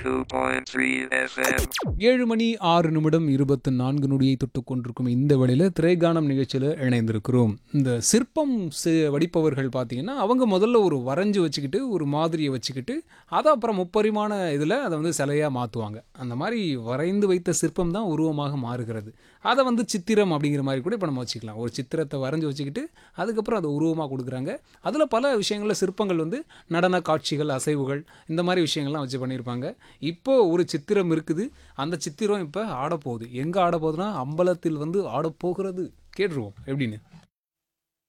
102.3 FM. ஏழு மணி ஆறு நிமிடம் இருபத்தி நான்கு நொடியை தொட்டு கொண்டிருக்கும் இந்த வேளையில் திரைகானம் நிகழ்ச்சியில் இணைந்திருக்கிறோம் இந்த சிற்பம் சி- வடிப்பவர்கள் பார்த்தீங்கன்னா அவங்க முதல்ல ஒரு வரைஞ்சி வச்சுக்கிட்டு ஒரு மாதிரியை வச்சுக்கிட்டு அதை அப்புறம் முப்பரிமாண இதில் அதை வந்து சிலையாக மாற்றுவாங்க அந்த மாதிரி வரைந்து வைத்த சிற்பம் தான் உருவமாக மாறுகிறது அதை வந்து சித்திரம் அப்படிங்கிற மாதிரி கூட இப்போ நம்ம வச்சுக்கலாம் ஒரு சித்திரத்தை வரைஞ்சி வச்சுக்கிட்டு அதுக்கப்புறம் அதை உருவமாக கொடுக்குறாங்க அதில் பல விஷயங்களில் சிற்பங்கள் வந்து நடன காட்சிகள் அசைவுகள் இந்த மாதிரி விஷயங்கள்லாம் வச்சு பண்ணியிருப்பாங்க இப்போ ஒரு சித்திரம் இருக்குது அந்த சித்திரம் இப்போ ஆடப்போகுது எங்கே ஆடப்போகுதுன்னா அம்பலத்தில் வந்து ஆடப்போகிறது கேட்டுருவோம் எப்படின்னு